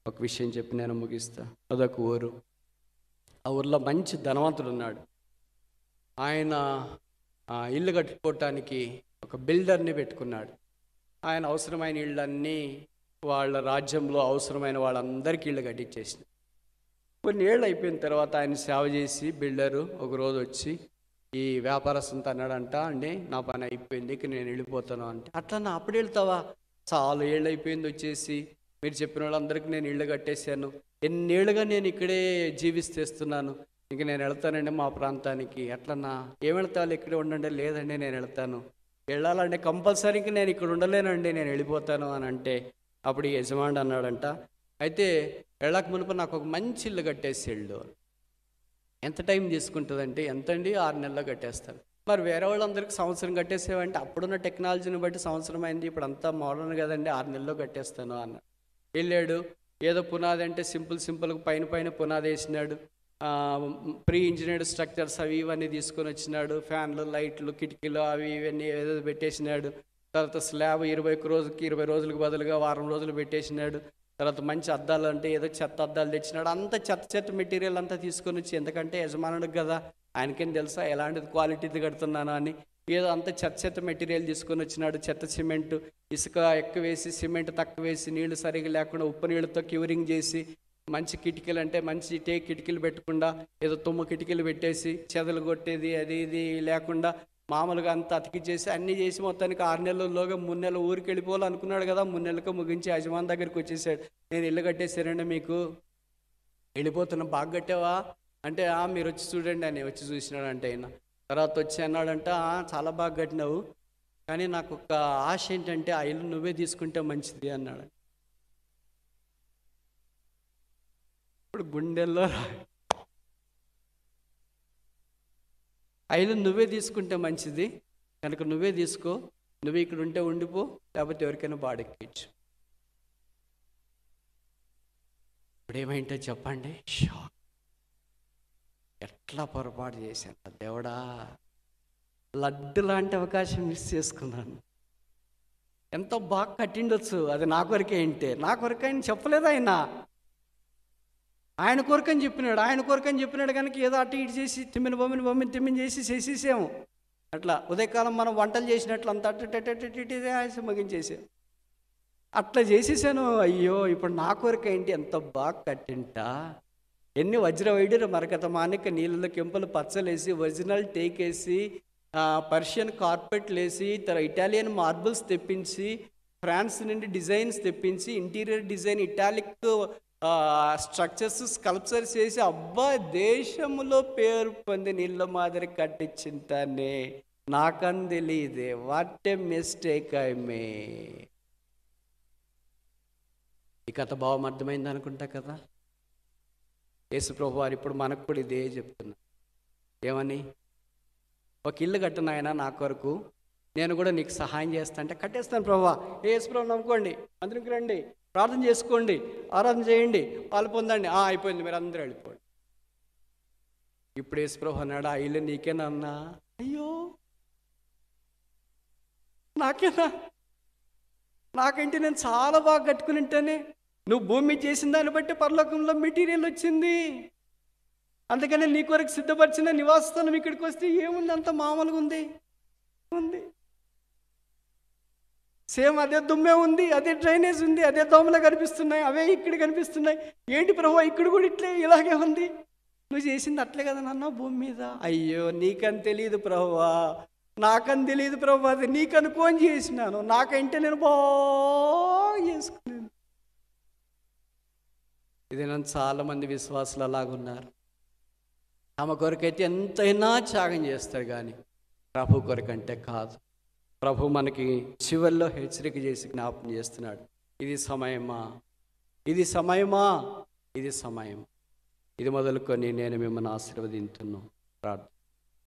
ఒక విషయం చెప్పి నేను ముగిస్తా అదొక ఊరు ఆ ఊర్లో మంచి ధనవంతుడు ఉన్నాడు ఆయన ఆ, ఇల్లు కట్టుకోవటానికి ఒక బిల్డర్ని పెట్టుకున్నాడు ఆయన అవసరమైన ఇళ్ళన్నీ వాళ్ళ రాజ్యంలో అవసరమైన వాళ్ళందరికీ ఇళ్ళు కట్టించేసిన కొన్ని ఏళ్ళు అయిపోయిన తర్వాత ఆయన సేవ చేసి బిల్డరు ఒక రోజు వచ్చి ఈ వ్యాపారస్తుంత అన్నాడంట అండి నా పని అయిపోయింది ఇక నేను వెళ్ళిపోతాను అంటే అట్లా నా అప్పుడు వెళ్తావా చాలా ఏళ్ళు అయిపోయింది వచ్చేసి మీరు చెప్పిన వాళ్ళందరికీ నేను ఇళ్ళు కట్టేశాను ఎన్నేళ్ళుగా నేను ఇక్కడే జీవిస్తేస్తున్నాను ఇంక నేను వెళ్తానండి మా ప్రాంతానికి అట్లన్నా ఏం వెళ్తావు ఇక్కడే ఉండండి లేదండి నేను వెళ్తాను వెళ్ళాలంటే కంపల్సరీకి నేను ఇక్కడ ఉండలేనండి నేను వెళ్ళిపోతాను అని అంటే అప్పుడు ఈ యజమాని అన్నాడంట అయితే వెళ్ళక మునుపు నాకు ఒక మంచి ఇల్లు కట్టేసి వెళ్ళు ఎంత టైం తీసుకుంటుందంటే ఎంత అండి ఆరు నెలల్లో కట్టేస్తాను మరి వేరే వాళ్ళందరికీ సంవత్సరం కట్టేసేవంటే అప్పుడున్న టెక్నాలజీని బట్టి సంవత్సరం అయింది ఇప్పుడు అంతా మోడర్న్ కదండి ఆరు నెలల్లో కట్టేస్తాను అన్న వెళ్ళాడు ఏదో పునాది అంటే సింపుల్ సింపుల్గా పైన పైన పునాది వేసినాడు ప్రీ ఇంజనీర్డ్ స్ట్రక్చర్స్ అవి ఇవన్నీ తీసుకొని వచ్చినాడు ఫ్యాన్లు లైట్లు కిటికీలు అవి ఇవన్నీ ఏదో పెట్టేసినాడు తర్వాత స్లాబ్ ఇరవై ఒక్క రోజుకి ఇరవై రోజులకు బదులుగా వారం రోజులు పెట్టేసినాడు తర్వాత మంచి అద్దాలు అంటే ఏదో చెత్త అద్దాలు తెచ్చినాడు అంత చెత్త చెత్త మెటీరియల్ అంతా తీసుకొని వచ్చి ఎందుకంటే యజమానుడికి కదా ఆయనకేం తెలుసా ఎలాంటిది క్వాలిటీది కడుతున్నాను అని ఏదో అంత చెత్త చెత్త మెటీరియల్ తీసుకొని వచ్చినాడు చెత్త సిమెంట్ ఇసుక ఎక్కువ వేసి సిమెంట్ తక్కువ వేసి నీళ్లు సరిగా లేకుండా ఉప్పు నీళ్ళతో క్యూరింగ్ చేసి మంచి కిటికీలు అంటే మంచి టే కిటికీలు పెట్టకుండా ఏదో తుమ్మ కిటికీలు పెట్టేసి చెదలు కొట్టేది అది ఇది లేకుండా మామూలుగా అంతా అతికిచ్చేసి అన్నీ చేసి మొత్తానికి ఆరు నెలల్లోగా మూడు నెలలు ఊరికి వెళ్ళిపోవాలనుకున్నాడు కదా మూడు నెలలకు ముగించి యజమాని దగ్గరికి వచ్చేసాడు నేను ఇల్లు కట్టేసానండి మీకు వెళ్ళిపోతున్నా బాగా కట్టావా అంటే "ఆ, మీరు వచ్చి చూడండి అని వచ్చి చూసినాడు అంటే ఆయన తర్వాత వచ్చి అన్నాడంట "ఆ, చాలా బాగా కట్టినావు కానీ నాకు ఒక ఆశ ఏంటంటే ఆ ఇల్లు నువ్వే తీసుకుంటే మంచిది అన్నాడు ఇప్పుడు గుండెల్లో రా- ఆ ఇల్లు నువ్వే తీసుకుంటే మంచిది కనుక నువ్వే తీసుకో నువ్వు ఇక్కడ ఉంటే ఉండిపో లేకపోతే ఎవరికైనా బాడెక్కించు ఇప్పుడు ఏమైంటో చెప్పండి షాక్ ఎట్లా పొరపాటు చేశాను దేవుడా లడ్డు లాంటి అవకాశం మిస్ చేసుకున్నాను ఎంతో బాగా కట్టిండొచ్చు అది నా కొరకే ఏంటే నా కొరకే ఆయన చెప్పలేదు ఆయన ఆయన కొరకని చెప్పినాడు ఆయన కొరకని చెప్పినాడు కనుక ఏదో అటు ఇటు చేసి తిమ్మిన బొమ్మిన బొమ్మిన తిమ్మిన చేసి చేసేసాము అట్లా ఉదయకాలం మనం వంటలు చేసినట్లు అంత అటు ఇటు అటు ఇటు ఇటు ఆశ ముగించేసాం అట్లా చేసేసాను అయ్యో ఇప్పుడు నా కొరక ఏంటి ఎంత బాగా కట్టింటా ఎన్ని వజ్ర వైడ్యులు మరకత మానిక నీళ్ళలో కెంపులు పచ్చలేసి ఒరిజినల్ టేక్ వేసి ఆ, పర్షియన్ కార్పెట్లు వేసి తర ఇటాలియన్ మార్బుల్స్ తెప్పించి ఫ్రాన్స్ నుండి డిజైన్స్ తెప్పించి interior design italic structures sculptures చేసి అబ్బా దేశంలో పేరు పొంది నీళ్ళ మాదిరి కట్టించింటానే నాకని తెలియదే what a mistake I may ఈ కథ భావం అర్థమైంది అనుకుంటా కదా యేసుప్రభు వారు ఇప్పుడు మనకు కూడా ఇదే చెప్తున్నా ఏమని ఒక ఇల్లు కట్టిన ఆయన నా కొరకు నేను కూడా నీకు సహాయం చేస్తా అంటే కట్టేస్తాను ప్రభా ఏ యేసుప్రభు నమ్ముకోండి అందరికి రండి ప్రార్థన చేసుకోండి ఆరాధన చేయండి పాలు పొందండి ఆ అయిపోయింది మీరు అందరూ వెళ్ళిపోండి ఇప్పుడు యేసుప్రభు అన్నాడు ఆ ఇల్లు నీకేనన్నా అయ్యో నాకేనా నాకంటే నేను చాలా బాగా కట్టుకుని ఉంటానే నువ్వు భూమి మీద చేసిన దాన్ని బట్టి పరలోకంలో మెటీరియల్ వచ్చింది అందుకని నీ కొరకు సిద్ధపరిచిన నివాసస్థలం ఇక్కడికి వస్తే ఏముంది అంత మామూలుగా ఉంది ఉంది సేమ్ అదే దుమ్మే ఉంది అదే డ్రైనేజ్ ఉంది అదే దోమలు కనిపిస్తున్నాయి అవే ఇక్కడ కనిపిస్తున్నాయి ఏంటి ప్రభు ఇక్కడ కూడా ఇట్లే ఇలాగే ఉంది నువ్వు చేసింది అట్లే కదా నాన్న భూమి మీద అయ్యో నీకని తెలియదు ప్రభువా నాకని తెలియదు ప్రభు అది నీకు అనుకోని చేసినాను నాకంటే నేను బాగా చేసుకున్నాను ఇది నన్ను చాలా మంది విశ్వాసులు అలాగున్నారు తమ కొరకైతే ఎంతైనా త్యాగం చేస్తారు కానీ ప్రభు కొరకంటే కాదు ప్రభు మనకి చివరిలో హెచ్చరిక చేసి జ్ఞాపకం చేస్తున్నాడు ఇది సమయమా ఇది సమయమా ఇది సమయం ఇది మొదలుకొని నేను మిమ్మల్ని ఆశీర్వదించున్నాను ప్రార్థన